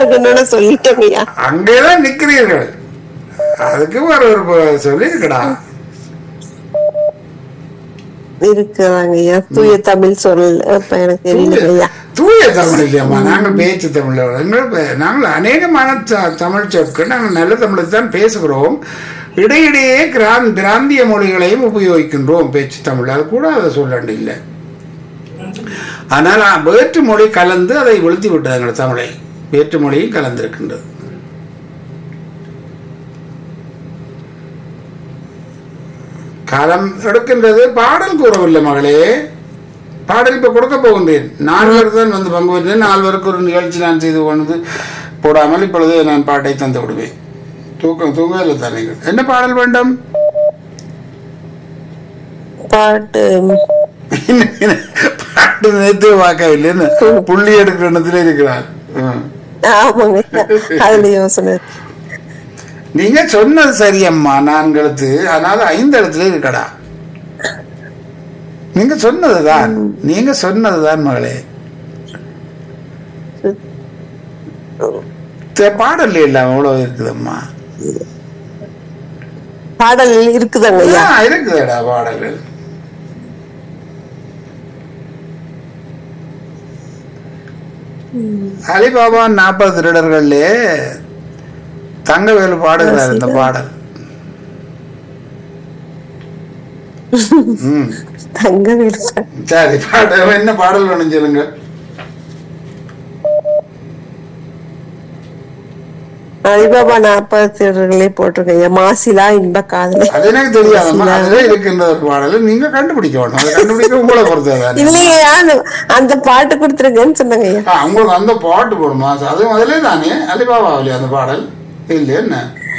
இருக்குன்னு சொல்லிட்டேங்க ஐயா அங்கேதான் நிக்கிறீர்கள் அதுக்கு ஒரு ஒரு சொல்லி இருக்கடா இருக்குதாங்க ஐயா தூய தமிழ் சொல் இப்ப எனக்கு தெரியல ஐயா தூய தமிழ் இல்லையம்மா நாங்கள் பேச்சு தமிழ் எங்கள் பே- நாங்கள் அநேகமான த- தமிழ் சொற்கள் நாங்கள் நல்ல தமிழில் தான் பேசுகிறோம் இடையிடையே கிராந் பிராந்திய மொழிகளையும் உபயோகிக்கின்றோம் பேச்சு தமிழ் அது கூட அதை சொல்லண்டு இல்லை ஆனால் அ- வேற்று மொழி கலந்து அதை வெளுத்தி விட்டது எங்கள் தமிழை வேற்று மொழியும் கலந்திருக்கின்றது காலம் எடுக்கின்றது பாடல் கூறவில்லை மகளே பாடல் இப்ப கொடுக்க போகின்றேன் நால்வர் தான் வந்து பங்கு பெற்றேன் நால்வருக்கு ஒரு நிகழ்ச்சி நான் செய்து கொண்டு போடாமல் இப்பொழுது நான் பாட்டை தந்து விடுவேன் தூக்கம் தூங்கவில்லை தான் நீங்கள் என்ன பாடல் வேண்டும் பாட்டு பாட்டு நேற்று பார்க்கவில்லைன்னு புள்ளி எடுக்கிற இடத்துல இருக்கிறார் ம். ஆமாங்க ஐயா அதுல யோசனை நீங்க சொன்னது சரியம்மா நான்கு எழுத்து அதனால ஐந்து எழுத்துல இருக்கடா நீங்க சொன்னதுதான் நீங்க சொன்னதுதான் மகளே த- பாடல்ல இல்ல அவ்வளவு இருக்குதம்மா பாடல் இருக்குதாங்க ஐயா ஆ, இருக்குதுடா பாடல்கள் அலிபாபா நாற்பது திருடர்கள்லே தங்கவேலு பாடுகிறார் இந்த பாடல் ம் தங்க வீடு சரி பாட என்ன பாடல் வேணும் சொல்லுங்க அலிபாபா நாற்பது திருடர்களே போட்டிருக்கேன் ஐயா மாசிலா இன்ப காதலே அது எனக்கு தெரியாதம்மா அதுல இருக்கின்ற ஒரு பாடல் நீங்க கண்டுபிடிக்க வேணும் அதை கண்டுபிடிக்க உங்களை பொறுத்ததான் இல்லையா அந்த அந்த பாட்டு கொடுத்துருங்கன்னு சொன்னாங்க ஐயா ஆ, உங்களுக்கு அந்த பாட்டு போடுமா அதுவும் அதிலே தானே அலிபாபாவிலே அந்த பாடல் இல்லையா என்ன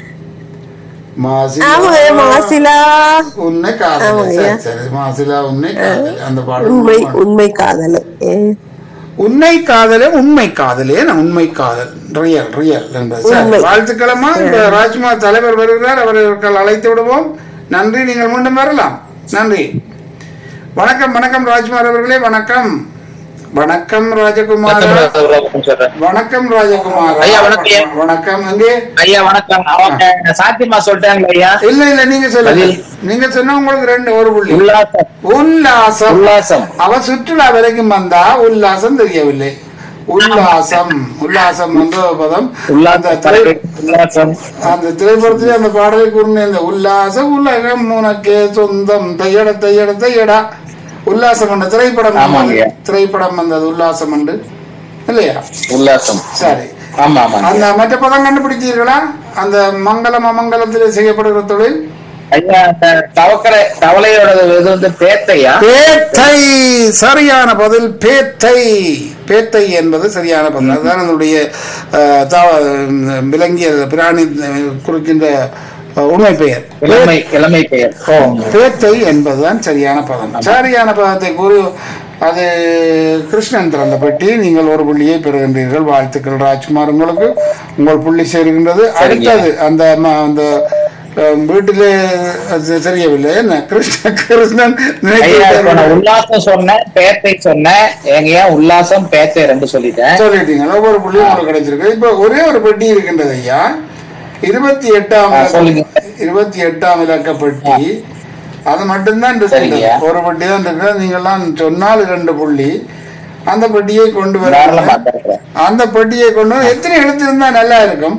மாசிலா ஆமாங்க ஐயா, மாசிலா உன்னை காதல் ஆமாங்க. சரி சரி மாசிலா உன்னை காதல் அந்த உண்மை பாடல் உண்மை காதலே ஏ. உண்மை காதலே உண்மை காதலே நான் உண்மை காதல் ரியல் ரியல் என்பது சரி, உண்மை. வாழ்த்துக்களம்மா இப்ப ராஜ்குமார் தலைவர் வருகிறார் அவர்கள் அழைத்து விடுவோம் நன்றி நீங்கள் மீண்டும் வரலாம் நன்றி வணக்கம் வணக்கம் ராஜ்குமார் அவர்களே வணக்கம் வணக்கம் ராஜகுமார் வணக்கம் ராஜகுமார் ஐயா, வணக்கம் ஐயா. வணக்கம் எங்கே ஐயா வணக்கம் அவங்க சாத்தியமா சொல்லிட்டாங்களா ஐயா இல்ல இல்ல நீங்க சொல்லுங்க பதில். நீங்க சொன்ன உங்களுக்கு ரெண்டு ஒரு புள்ளி உல்லாசம் உல்லாசம் உல்லாசம் அவ சுற்றுலா வரைக்கும் வந்தா உல்லாசம் தெரியவில்லை உல்லாசம் உல்லாசம் என்ற பதம் அந்த உல்லாசம் திரை- உல்லாசம் அந்த திரைப்படத்திலே அந்த பாடலை கூறின இந்த உல்லாச உலகம் உனக்கே சொந்தம் தையட தையட தையடா உல்லாசம் என்ற திரைப்படம் ஆமாங்க. வந்தது. திரைப்படம் வந்தது உல்லாசம் என்று இல்லையா உல்லாசம் சரி ஆமா ஆமா அந்த மற்ற பதம் கண்டுபிடித்தீர்களா அந்த மங்களம் அமங்கலத்திலே செய்யப்படுகிற தொழில் ஐயா அந்த தவக்கலை தவளையோட இது வந்து பேத்தையா பேத்தை சரியான பதில் பேத்தை பேத்தை என்பது சரியான பதில் அதுதான் அதனுடைய அஹ், தா- விலங்கிய பிராணி அஹ், குறிக்கின்ற அஹ், உண்மை பெயர் இளமை இளமை பெயர் ஓ, பேத்தை என்பதுதான் சரியான பதம் சரியான பதத்தை கூறி அது கிருஷ்ணன் திறந்த பெட்டி நீங்கள் ஒரு புள்ளியை பெறுகின்றீர்கள் வாழ்த்துக்கள் ராஜ்குமார் உங்களுக்கு உங்கள் புள்ளி சேர்கின்றது அடுத்தது அந்த ம- அந்த அஹ், வீட்டிலே அது தெரியவில்லை என்ன கிருஷ்ண கிருஷ்ணன் ஐயா இப்ப நான் நினைத்து உல்லாசம் சொன்னேன் பேத்தை சொன்னேன் எங்கயா உல்லாசம் பேத்தை ரெண்டு சொல்லிட்டேன் சொல்லிட்டீங்க ஒவ்வொரு புள்ளியும் உங்களுக்கு கிடைச்சிருக்கு இப்ப ஒரே ஒரு பெட்டி இருக்கின்றது ஐயா இருபத்தி எட்டாம் ஆ, இலக்க- சொல்லுங்க. இருபத்தி எட்டாம் இலக்க பெட்டி அது மட்டும்தான் இருக்கின்றது சரிங்க. ஒரு பெட்டி தான் இருக்கு நீங்கெல்லாம் சொன்னால் இரண்டு புள்ளி அந்த பெட்டியை கொண்டு வர தாராளமா தர்றேன். அந்த பெட்டியை கொண்டு வர எத்தனை எழுத்து இருந்தா நல்லா இருக்கும்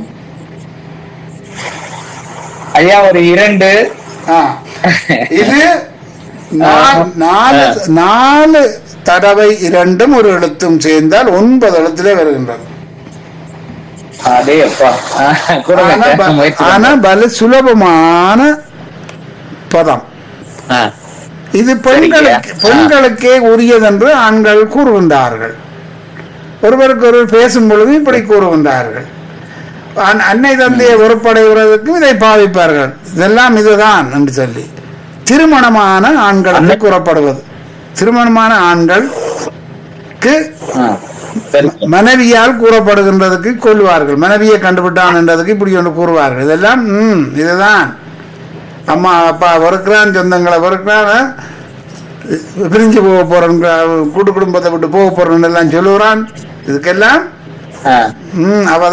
ஐயா ஒரு இரண்டு ஆ. இது நா- நாலு நாலு தடவை இரண்டும் ஒரு எழுத்தும் சேர்ந்தால் ஒன்பது எழுத்திலே வருகின்றது அதே அப்பா ஆஹ், ஆனா கொடுங்க ப- முயற்சி ஆனா பண்றேன். பல சுலபமான பதம் ஆ, இது பெண்களுக்கு சரிங்க. பெண்களுக்கே உரியதென்று ஆண்கள் கூறுகின்றார்கள் ஒருவருக்கு ஒருவர் பேசும் பொழுது இப்படி கூறுகின்றார்கள் அன்- அன்னை தந்தையை ஒருப்படைவதற்கும் இதை பாவிப்பார்கள் இதெல்லாம் இதுதான் என்று சொல்லி திருமணமான ஆண்களுக்கு அன்னை- கூறப்படுவது திருமணமான ஆண்களுக்கு ஆ, சரி மனைவியால் கூறப்படுகின்றதுக்கு கொள்வார்கள் மனைவியை கண்டுபிட்டான் என்றதுக்கு இப்படி ஒன்று கூறுவார்கள் இதெல்லாம் ம் இதுதான் அம்மா அப்பா வெறுக்கிறான் சொந்தங்களை வெறுக்கிறான் பிரிஞ்சு போக போறேன் கூட்டு குடும்பத்தை விட்டு போக போறேன் எல்லாம் சொல்லுகிறான் இதுக்கெல்லாம் ஆ ம் அவ